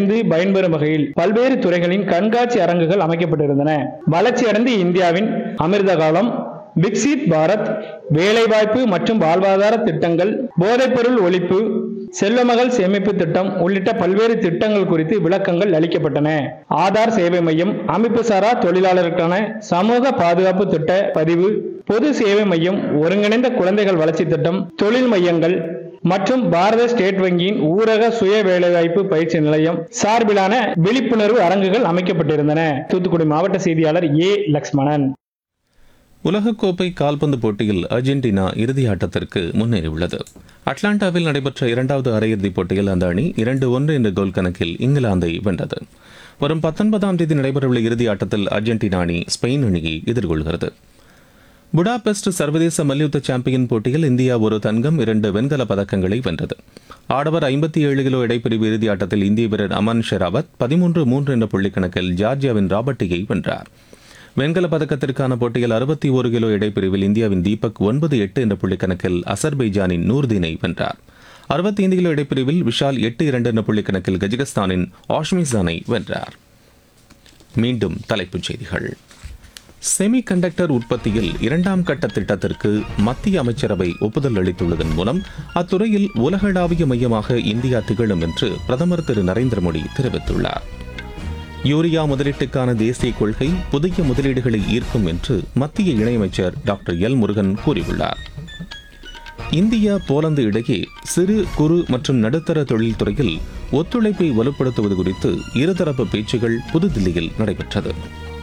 அறிந்து பயன்பெறும் வகையில் பல்வேறு துறைகளின் கண்காட்சி அரங்குகள் அமைக்கப்பட்டிருந்தன வளர்ச்சியடைந்த இந்தியாவின் அமிர்த காலம் விக்சித் பாரத் வேலைவாய்ப்பு மற்றும் வாழ்வாதார திட்டங்கள் போதைப்பொருள் ஒழிப்பு செல்வமகள் சேமிப்பு திட்டம் உள்ளிட்ட பல்வேறு திட்டங்கள் குறித்து விளக்கங்கள் அளிக்கப்பட்டன ஆதார் சேவை மையம் அமைப்பு சாரா தொழிலாளருக்கான சமூக பாதுகாப்பு திட்ட பதிவு பொது சேவை மையம் ஒருங்கிணைந்த குழந்தைகள் வளர்ச்சி திட்டம் தொழில் மையங்கள் மற்றும் பாரத ஸ்டேட் வங்கியின் ஊரக சுய வேலைவாய்ப்பு பயிற்சி நிலையம் சார்பிலான விழிப்புணர்வு அரங்குகள் அமைக்கப்பட்டிருந்தன தூத்துக்குடி மாவட்ட செய்தியாளர் ஏ லக்ஷ்மணன் உலகக்கோப்பை கால்பந்து போட்டியில் அர்ஜென்டினா இறுதி ஆட்டத்திற்கு முன்னேறியுள்ளது அட்லாண்டாவில் நடைபெற்ற இரண்டாவது அரையிறுதிப் போட்டியில் அந்த அணி இரண்டு ஒன்று என்ற கோல் கணக்கில் இங்கிலாந்தை வென்றது வரும் பத்தொன்பதாம் தேதி நடைபெறவுள்ள இறுதி ஆட்டத்தில் அர்ஜென்டினா அணி ஸ்பெயின் அணியை எதிர்கொள்கிறது புடாபெஸ்ட் சர்வதேச மல்யுத்த சாம்பியன் போட்டியில் இந்தியா ஒரு தங்கம் இரண்டு வெண்கல பதக்கங்களை வென்றது ஆடவர் ஐம்பத்தி ஏழு கிலோ இடைப்பிரிவு இறுதி ஆட்டத்தில் இந்திய வீரர் அமன் ஷெராவத் பதிமூன்று மூன்று என்ற புள்ளிக்கணக்கில் ஜார்ஜியாவின் ராபர்ட்டியை வென்றார் வெண்கல பதக்கத்திற்கான போட்டியில் அறுபத்தி ஒரு கிலோ இடைப்பிரிவில் இந்தியாவின் தீபக் ஒன்பது எட்டு என்ற புள்ளிக்கணக்கில் அசர்பைஜானின் நூர்தீனை வென்றார் அறுபத்தி ஐந்து கிலோ இடைப்பிரிவில் விஷால் எட்டு இரண்டு என்ற புள்ளிக்கணக்கில் கஜகஸ்தானின் ஆஷ்மிசானை வென்றார் மீண்டும் தலைப்புச் செய்திகள் செமி கண்டக்டர் உற்பத்தியில் இரண்டாம் கட்ட திட்டத்திற்கு மத்திய அமைச்சரவை ஒப்புதல் அளித்துள்ளதன் மூலம் அத்துறையில் உலகளாவிய மையமாக இந்தியா திகழும் என்று பிரதமர் திரு நரேந்திர மோடி தெரிவித்துள்ளார் யூரியா முதலீட்டுக்கான தேசிய கொள்கை புதிய முதலீடுகளை ஈர்க்கும் என்று மத்திய இணையமைச்சர் டாக்டர் எல் முருகன் கூறியுள்ளார் இந்தியா போலந்து இடையே சிறு குறு மற்றும் நடுத்தர தொழில்துறையில் ஒத்துழைப்பை வலுப்படுத்துவது குறித்து இருதரப்பு பேச்சுகள் புதுதில்லியில் நடைபெற்றது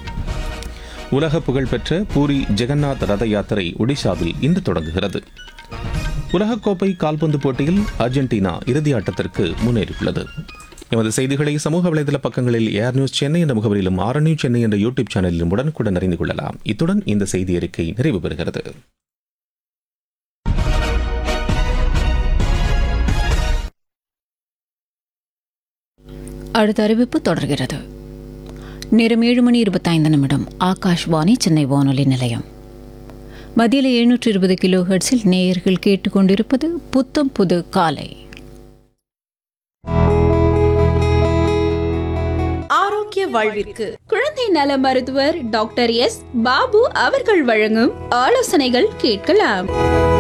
உலக புகழ்பெற்ற பூரி ஜெகநாத் ரத யாத்திரை ஒடிஷாவில் இன்று தொடங்குகிறது உலகக்கோப்பை கால்பந்து போட்டியில் அர்ஜென்டினா இறுதி ஆட்டத்திற்கு முன்னேறியுள்ளது எமது செய்திகளை சமூக வலைதள பக்கங்களில் ஏர் நியூஸ் சென்னை என்ற முகவரியிலும் ஆர் நியூஸ் சென்னை என்ற யூடியூப் சேனலிலும் உடனுக்குடன் அறிந்து கொள்ளலாம் இத்துடன் இந்த செய்தி அறிக்கை நிறைவு பெறுகிறது அடுத்த அறிவிப்பு தொடர்கிறது நேரம் ஏழு மணி இருபத்தைந்து நிமிடம் ஆகாஷ்வாணி சென்னை வானொலி நிலையம் மதியில் எழுநூற்று இருபது கிலோ ஹெர்ட்ஸில் நேயர்கள் கேட்டுக்கொண்டிருப்பது புத்தம் புது காலை ஆரோக்கிய வாழ்விற்கு குழந்தை நல மருத்துவர் டாக்டர் எஸ் பாபு அவர்கள் வழங்கும் ஆலோசனைகள் கேட்கலாம்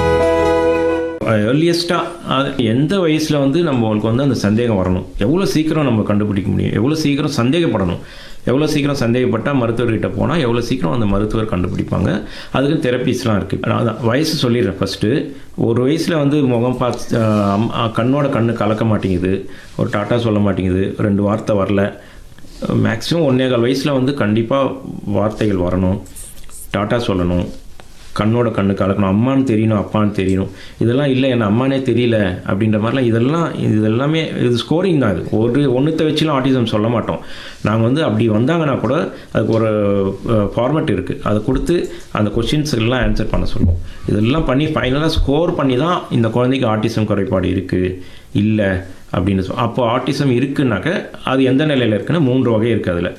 ஏர்லியஸ்ட்டாக எந்த வயசில் வந்து நம்மளுக்கு வந்து அந்த சந்தேகம் வரணும் எவ்வளோ சீக்கிரம் நம்ம கண்டுபிடிக்க முடியும் எவ்வளோ சீக்கிரம் சந்தேகப்படணும் எவ்வளோ சீக்கிரம் சந்தேகப்பட்டால் மருத்துவர்கிட்ட போனால் எவ்வளோ சீக்கிரம் அந்த மருத்துவர் கண்டுபிடிப்பாங்க அதுக்கு தெரப்பீஸ்லாம் இருக்குது அதான் வயசு சொல்லிடுறேன் ஃபஸ்ட்டு ஒரு வயசில் வந்து முகம் பார்த்து ஆஹ், அம்- கண்ணோட கண்ணு கலக்க மாட்டேங்குது ஒரு டாட்டா சொல்ல மாட்டேங்குது ரெண்டு வார்த்தை வரல மேக்ஸிமம் ஒன்றே கால் வயசில் வந்து கண்டிப்பாக வார்த்தைகள் வரணும் டாட்டா சொல்லணும் கண்ணோட கண்ணு கலக்கணும் அம்மான்னு தெரியணும் அப்பான்னு தெரியணும் இதெல்லாம் இல்லை என்ன அம்மானே தெரியல அப்படின்ற மாதிரிலாம் இதெல்லாம் இது எல்லாமே இது ஸ்கோரிங் தான் இது ஒரு ஒன்றுத்தை வச்சுலாம் ஆட்டிசம் சொல்ல மாட்டோம் நாங்கள் வந்து அப்படி வந்தாங்கன்னா கூட அதுக்கு ஒரு ஃபார்மேட் இருக்குது அதை கொடுத்து அந்த கொஷின்ஸ் எல்லாம் ஆன்சர் பண்ண சொல்லுவோம் இதெல்லாம் பண்ணி ஃபைனலாக ஸ்கோர் பண்ணி தான் இந்த குழந்தைக்கு ஆட்டிசம் குறைபாடு இருக்குது இல்லை அப்படின்னு சொல் அப்போ ஆட்டிசம் இருக்குன்னாக்க அது எந்த நிலையில் இருக்குன்னா மூன்று வகை இருக்குது அதில்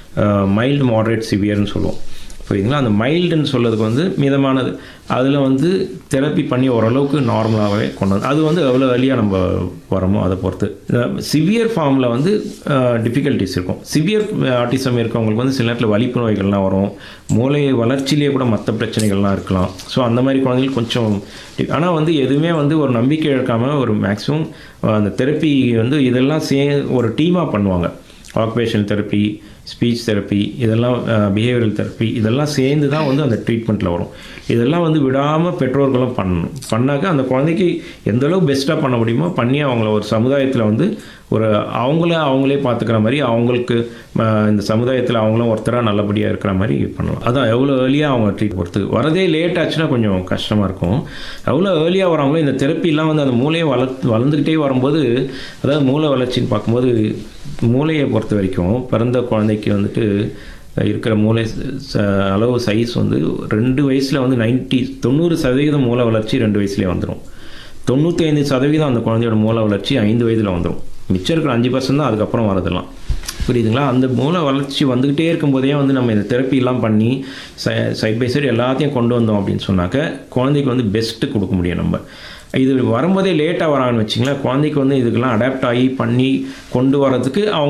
மைல்டு மாடரேட் சிவியர்னு சொல்லுவோம் புரியுதுங்களா அந்த மைல்டுன்னு சொல்றதுக்கு வந்து மிதமானது அதில் வந்து தெரப்பி பண்ணி ஓரளவுக்கு நார்மலாகவே கொண்டு வந்து அது வந்து எவ்வளோ வழியாக நம்ம வரமோ அதை பொறுத்து சிவியர் ஃபார்மில் வந்து டிஃபிகல்ட்டிஸ் இருக்கும் சிவியர் ஆட்டிசம் இருக்கவங்களுக்கு வந்து சில நேரத்தில் வலிப்பு நோய்கள்லாம் வரும் மூளை வளர்ச்சியிலேயே கூட மற்ற பிரச்சனைகள்லாம் இருக்கலாம் ஸோ அந்த மாதிரி குழந்தைங்களுக்கு கொஞ்சம் ஆனால் வந்து எதுவுமே வந்து ஒரு நம்பிக்கை இழக்காமல் ஒரு மேக்ஸிமம் அந்த தெரப்பி வந்து இதெல்லாம் சே ஒரு டீமாக பண்ணுவாங்க ஆக்குபேஷனல் தெரப்பி ஸ்பீச் தெரப்பி இதெல்லாம் பிஹேவியரல் தெரப்பி இதெல்லாம் சேர்ந்து தான் வந்து அந்த ட்ரீட்மெண்ட்டில் வரும் இதெல்லாம் வந்து விடாமல் பெற்றோர்களும் பண்ணணும் பண்ணாக்க அந்த குழந்தைக்கு எந்த அளவுக்கு பெஸ்ட்டாக பண்ண முடியுமோ பண்ணி அவங்கள ஒரு சமுதாயத்தில் வந்து ஒரு அவங்கள அவங்களே பார்த்துக்கிற மாதிரி அவங்களுக்கு ம, இந்த சமுதாயத்தில் அவங்களும் ஒருத்தராக நல்லபடியாக இருக்கிற மாதிரி பண்ணலாம் அதான் எவ்வளோ ஏர்லியாக அவங்க ட்ரீட் பொறுத்து வரதே லேட் ஆச்சுன்னா கொஞ்சம் கஷ்டமாக இருக்கும் எவ்வளோ ஏர்லியாக வராங்களோ இந்த தெரப்பிலாம் வந்து அந்த மூளையை வளர் வளர்ந்துக்கிட்டே வரும்போது அதாவது மூளை வளர்ச்சின்னு பார்க்கும்போது மூளையை பொறுத்த வரைக்கும் பிறந்த குழந்தைக்கு வந்துட்டு இருக்கிற மூளை ச- அளவு சைஸ் வந்து ரெண்டு வயசில் வந்து 90 தொண்ணூறு சதவீதம் மூளை வளர்ச்சி ரெண்டு வயசுலேயே வந்துடும் தொண்ணூற்றி ஐந்து சதவீதம் அந்த குழந்தையோட மூளை வளர்ச்சி ஐந்து வயதில் வந்துடும் மிச்சம் இருக்கிற அஞ்சு பர்சன்ட் தான் அதுக்கப்புறம் வரதெல்லாம் புரியுதுங்களா அந்த மூளை வளர்ச்சி வந்துக்கிட்டே இருக்கும்போதே வந்து நம்ம இந்த தெரப்பிலாம் பண்ணி சைட் பை சைடு எல்லாத்தையும் கொண்டு வந்தோம் அப்படின்னு சொன்னாக்க குழந்தைக்கு வந்து பெஸ்ட்டு கொடுக்க முடியும் நம்ம இது வரும்போதே லேட்டாக வராங்கன்னு வச்சிங்களேன் குழந்தைக்கு வந்து இதுக்கெல்லாம் அடாப்ட் ஆகி பண்ணி கொண்டு வரதுக்கு அவங்க